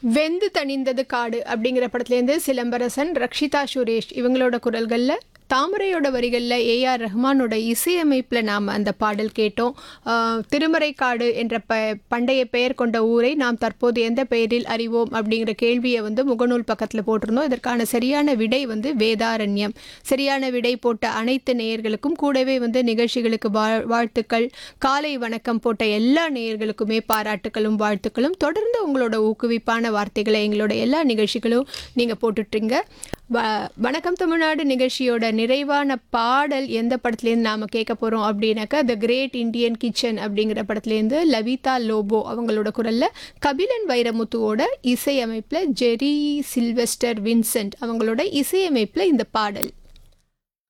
வெந்து தணிந்தது காடு அப்படிங்கிற படத்துலேருந்து சிலம்பரசன் ரக்ஷிதா சுரேஷ் இவங்களோட குரல்களில் தாமரையோட வரிகளில் ஏஆர் ரஹ்மானோட இசையமைப்பில் நாம் அந்த பாடல் கேட்டோம் ஆஹ், திருமறைக்காடு என்ற ப பண்டைய பெயர் கொண்ட ஊரை நாம் தற்போது எந்த பெயரில் அறிவோம் அப்படிங்கிற கேள்வியை வந்து முகநூல் பக்கத்தில் போட்டிருந்தோம் இதற்கான சரியான விடை வந்து வேதாரண்யம் சரியான விடை போட்ட அனைத்து நேயர்களுக்கும் கூடவே வந்து நிகழ்ச்சிகளுக்கு வா- வாழ்த்துக்கள் காலை வணக்கம் போட்ட எல்லா நேயர்களுக்குமே பாராட்டுகளும் வாழ்த்துக்களும் தொடர்ந்து உங்களோட ஊக்குவிப்பான வார்த்தைகளை எங்களோட எல்லா நிகழ்ச்சிகளும் நீங்கள் போட்டுட்ருங்க வ வணக்கம் தமிழ்நாடு நிகழ்ச்சியோட நிறைவான பாடல் எந்த படத்துலேருந்து நாம் கேட்க போகிறோம் அப்படின்னாக்கா த கிரேட் இந்தியன் கிச்சன் அப்படிங்கிற படத்துலேருந்து லவிதா லோபோ அவங்களோட குரலில் கபிலன் வைரமுத்துவோட இசையமைப்பில் ஜெரி சில்வெஸ்டர் வின்சென்ட் அவங்களோட இசையமைப்பில் இந்த பாடல்